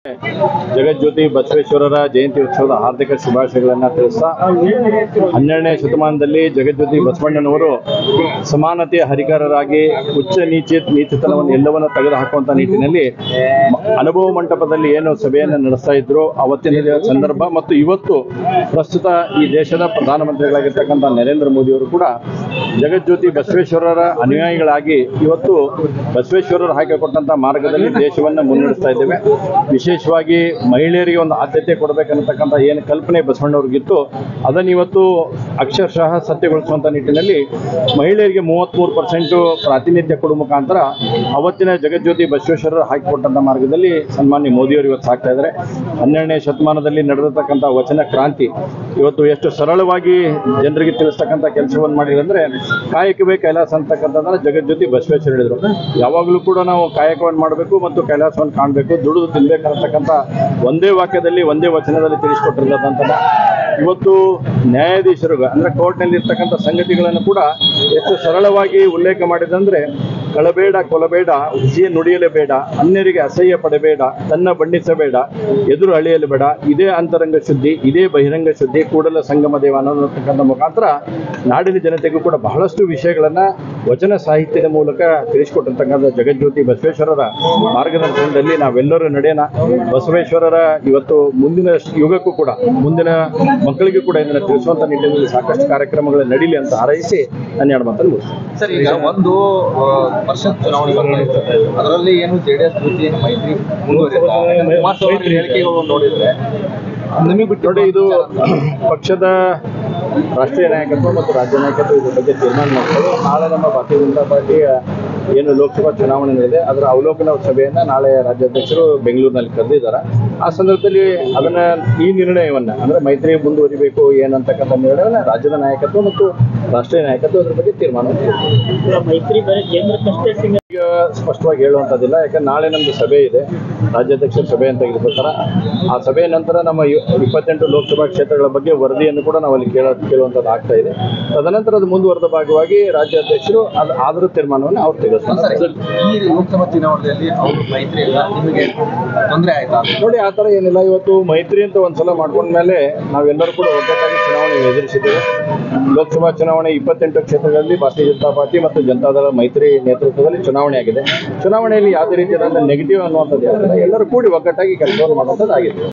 ಜಗಜ್ಯೋತಿ ಬಸವೇಶ್ವರರ ಜಯಂತಿ ಉತ್ಸವದ ಹಾರ್ದಿಕ ಶುಭಾಶಯಗಳನ್ನು ತಿಳಿಸ್ತಾ ಹನ್ನೆರಡನೇ ಶತಮಾನದಲ್ಲಿ ಜಗಜ್ಯೋತಿ ಬಸವಣ್ಣನವರು ಸಮಾನತೆಯ ಹರಿಕಾರರಾಗಿ ಉಚ್ಚ ನೀಚ ನೀಚತನವನ್ನು ಎಲ್ಲವನ್ನ ತೆಗೆದುಹಾಕುವಂತ ನಿಟ್ಟಿನಲ್ಲಿ ಮ- ಅನುಭವ ಮಂಟಪದಲ್ಲಿ ಏನು ಸಭೆಯನ್ನು ನಡೆಸ್ತಾ ಇದ್ರು ಅವತ್ತಿನ ಸಂದರ್ಭ ಮತ್ತು ಇವತ್ತು ಪ್ರಸ್ತುತ ಈ ದೇಶದ ಪ್ರಧಾನಮಂತ್ರಿಗಳಾಗಿರ್ತಕ್ಕಂಥ ನರೇಂದ್ರ ಮೋದಿ ಅವರು ಕೂಡ ಜಗಜ್ಯೋತಿ ಬಸವೇಶ್ವರರ ಅನುಯಾಯಿಗಳಾಗಿ ಇವತ್ತು ಬಸವೇಶ್ವರರು ಹಾಕಿಕೊಟ್ಟಂತ ಮಾರ್ಗದಲ್ಲಿ ದೇಶವನ್ನು ಮುನ್ನಡೆಸ್ತಾ ಇದ್ದೇವೆ ವಿಶೇಷವಾಗಿ ಮಹಿಳೆಯರಿಗೆ ಒಂದು ಆದ್ಯತೆ ಕೊಡಬೇಕನ್ನತಕ್ಕಂಥ ಏನು ಕಲ್ಪನೆ ಬಸವಣ್ಣವ್ರಿಗಿತ್ತು ಅದನ್ನು ಇವತ್ತು ಅಕ್ಷರಶಃ ಸತ್ಯಗೊಳಿಸುವಂತ ನಿಟ್ಟಿನಲ್ಲಿ ಮಹಿಳೆಯರಿಗೆ ಮೂವತ್ತ್ಮೂರು ಪರ್ಸೆಂಟು ಪ್ರಾತಿನಿಧ್ಯ ಕೊಡುವ ಮುಖಾಂತರ ಅವತ್ತಿನ ಜಗಜ್ಯೋತಿ ಬಸವೇಶ್ವರರು ಹಾಕಿಕೊಟ್ಟಂತ ಮಾರ್ಗದಲ್ಲಿ ಸನ್ಮಾನ್ಯ ಮೋದಿಯವರು ಇವತ್ತು ಸಾಕ್ತಾ ಇದ್ದಾರೆ ಹನ್ನೆರಡನೇ ಶತಮಾನದಲ್ಲಿ ನಡೆದಿರ್ತಕ್ಕಂಥ ವಚನ ಕ್ರಾಂತಿ ಇವತ್ತು ಎಷ್ಟು ಸರಳವಾಗಿ ಜನರಿಗೆ ತಿಳಿಸ್ತಕ್ಕಂಥ ಕೆಲಸವನ್ನು ಮಾಡಿದ್ರೆ ಅಂದ್ರೆ ಕಾಯಕವೇ ಕೈಲಾಸ ಅಂತಕ್ಕಂಥದ್ದನ್ನ ಜಗಜ್ಯೋತಿ ಬಸವೇಶ್ವರ ಹೇಳಿದ್ರು ಯಾವಾಗಲೂ ಕೂಡ ನಾವು ಕಾಯಕವನ್ನು ಮಾಡಬೇಕು ಮತ್ತು ಕೈಲಾಸವನ್ನು ಕಾಣಬೇಕು ದುಡಿದು ತಿನ್ಬೇಕನ್ನತಕ್ಕಂಥ ಒಂದೇ ವಾಕ್ಯದಲ್ಲಿ ಒಂದೇ ವಚನದಲ್ಲಿ ತಿಳಿಸ್ಕೊಟ್ಟಿರ್ತಕ್ಕಂಥ ಇವತ್ತು ನ್ಯಾಯಾಧೀಶರು ಅಂದ್ರೆ ಕೋರ್ಟ್ನಲ್ಲಿ ಇರ್ತಕ್ಕಂಥ ಸಂಗತಿಗಳನ್ನು ಕೂಡ ಎಷ್ಟು ಸರಳವಾಗಿ ಉಲ್ಲೇಖ ಮಾಡಿದಂದ್ರೆ ಕಳಬೇಡ ಕೊಲಬೇಡ ಹುಸಿಯ ನುಡಿಯಲೇಬೇಡ ಅನ್ಯರಿಗೆ ಅಸಹ್ಯ ಪಡಬೇಡ ತನ್ನ ಬಣ್ಣಿಸಬೇಡ ಎದುರು ಅಳೆಯಲೇಬೇಡ ಇದೇ ಅಂತರಂಗ ಶುದ್ಧಿ ಇದೇ ಬಹಿರಂಗ ಶುದ್ಧಿ ಕೂಡಲ ಸಂಗಮ ದೇವ ಅನ್ನೋತಕ್ಕಂಥ ಮುಖಾಂತರ ನಾಡಿನ ಜನತೆಗೂ ಕೂಡ ಬಹಳಷ್ಟು ವಿಷಯಗಳನ್ನ ವಚನ ಸಾಹಿತ್ಯದ ಮೂಲಕ ತಿಳಿಸಿಕೊಟ್ಟಿರ್ತಕ್ಕಂಥ ಜಗಜ್ಯೋತಿ ಬಸವೇಶ್ವರರ ಮಾರ್ಗದರ್ಶನದಲ್ಲಿ ನಾವೆಲ್ಲರೂ ನಡೆಯೋಣ ಬಸವೇಶ್ವರರ ಇವತ್ತು ಮುಂದಿನ ಯುಗಕ್ಕೂ ಕೂಡ ಮುಂದಿನ ಮಕ್ಕಳಿಗೂ ಕೂಡ ಇದನ್ನು ತಿಳಿಸುವಂತ ನಿಟ್ಟಿನಲ್ಲಿ ಸಾಕಷ್ಟು ಕಾರ್ಯಕ್ರಮಗಳು ನಡೀಲಿ ಅಂತ ಹಾರೈಸಿ ನಾನು ಎರಡು ಮಾತನ್ನು ಮುಗಿಸ್ತೇನೆ ಸರ್ ಈಗ ಒಂದು ಆ, ವರ್ಷದ ಚುನಾವಣೆ ಬರ್ತಾ ಇದೆ ಅದರಲ್ಲಿ ಏನು ಜೆಡಿಎಸ್ ಜೊತೆ ಏನು ಮೈತ್ರಿ ಮುಂದುವರಿಯುತ್ತಾ ಕುಮಾರಸ್ವಾಮಿ ಅವರ ಹೇಳಿಕೆಗಳು ನೋಡಿದ್ರೆ ನಿಮಗೆ ಬಿಟ್ಟು ನೋಡಿ ಇದು ಪಕ್ಷದ ರಾಷ್ಟ್ರೀಯ ನಾಯಕತ್ವ ಮತ್ತು ರಾಜ್ಯ ನಾಯಕತ್ವ ಇದ್ರ ಬಗ್ಗೆ ತೀರ್ಮಾನ ಮಾಡ್ತಾರೆ ನಾಳೆ ನಮ್ಮ ಭಾರತೀಯ ಜನತಾ ಪಾರ್ಟಿಯ ಏನು ಲೋಕಸಭಾ ಚುನಾವಣೆ ಇದೆ ಅದರ ಅವಲೋಕನ ಸಭೆಯನ್ನ ನಾಳೆ ರಾಜ್ಯಾಧ್ಯಕ್ಷರು ಬೆಂಗಳೂರಿನಲ್ಲಿ ಕರೆದಿದ್ದಾರೆ ಆ ಸಂದರ್ಭದಲ್ಲಿ ಅದನ್ನ ಈ ನಿರ್ಣಯವನ್ನ ಅಂದ್ರೆ ಮೈತ್ರಿ ಮುಂದುವರಿಬೇಕು ಏನಂತಕ್ಕಂಥ ನಿರ್ಣಯವನ್ನ ರಾಜ್ಯದ ನಾಯಕತ್ವ ಮತ್ತು ರಾಷ್ಟ್ರೀಯ ನಾಯಕತ್ವ ಅದ್ರ ಬಗ್ಗೆ ತೀರ್ಮಾನ ಮಾಡ್ತಾರೆ. ಮೈತ್ರಿ ಬರೀ ಕೇಂದ್ರಕ್ಕಷ್ಟೇ ಸೀಮಿತ ಈಗ ಸ್ಪಷ್ಟವಾಗಿ ಹೇಳುವಂಥದ್ದಿಲ್ಲ ಯಾಕಂದ್ರೆ ನಾಳೆ ನಮ್ದು ಸಭೆ ಇದೆ ರಾಜ್ಯಾಧ್ಯಕ್ಷರ ಸಭೆ ಅಂತ ತೆಗೆದುಕೊಳ್ತಾರ ಆ ಸಭೆಯ ನಂತರ ನಮ್ಮ ಇ- ಇಪ್ಪತ್ತೆಂಟು ಲೋಕಸಭಾ ಕ್ಷೇತ್ರಗಳ ಬಗ್ಗೆ ವರದಿಯನ್ನು ಕೂಡ ನಾವು ಅಲ್ಲಿ ಕೇಳ ಕೇಳುವಂಥದ್ದು ಆಗ್ತಾ ಇದೆ ತದನಂತರ ಅದು ಮುಂದುವರೆದ ಭಾಗವಾಗಿ ರಾಜ್ಯಾಧ್ಯಕ್ಷರು ಅದು ಆದರೂ ತೀರ್ಮಾನವನ್ನು ಅವ್ರು ತೆಗೆದುಕೊಳ್ತಾರೆ ಸರ್ ಈ ಲೋಕಸಭಾ ಚುನಾವಣೆಯಲ್ಲಿ ಅವರು ಮೈತ್ರಿ ಇಲ್ಲ ನಿಮಗೆ ತೊಂದರೆ ಆಯ್ತಾ ನೋಡಿ ಆ ಥರ ಏನಿಲ್ಲ ಇವತ್ತು ಮೈತ್ರಿ ಅಂತ ಒಂದ್ಸಲ ಮಾಡ್ಕೊಂಡ್ಮೇಲೆ ನಾವೆಲ್ಲರೂ ಕೂಡ ಒಗ್ಗಟ್ಟಾಗಿ ಚುನಾವಣೆ ಎದುರಿಸಿದ್ದೇವೆ ಲೋಕಸಭಾ ಚುನಾವಣೆ ಇಪ್ಪತ್ತೆಂಟು ಕ್ಷೇತ್ರಗಳಲ್ಲಿ ಭಾರತೀಯ ಜನತಾ ಪಾರ್ಟಿ ಮತ್ತು ಜನತಾದಳ ಮೈತ್ರಿ ನೇತೃತ್ವದಲ್ಲಿ ಚುನಾವಣೆ ಆಗಿದೆ ಚುನಾವಣೆಯಲ್ಲಿ ಯಾವುದೇ ರೀತಿಯಾದ ನೆಗೆಟಿವ್ ಅನ್ನುವಂಥದ್ದು ಯಾವುದಿಲ್ಲ ಎಲ್ಲರೂ ಕೂಡಿ ಒಗ್ಗಟ್ಟಾಗಿ ಕೆಲಸವನ್ನು ಮಾಡುವಂಥದ್ದು ಆಗಿದೆ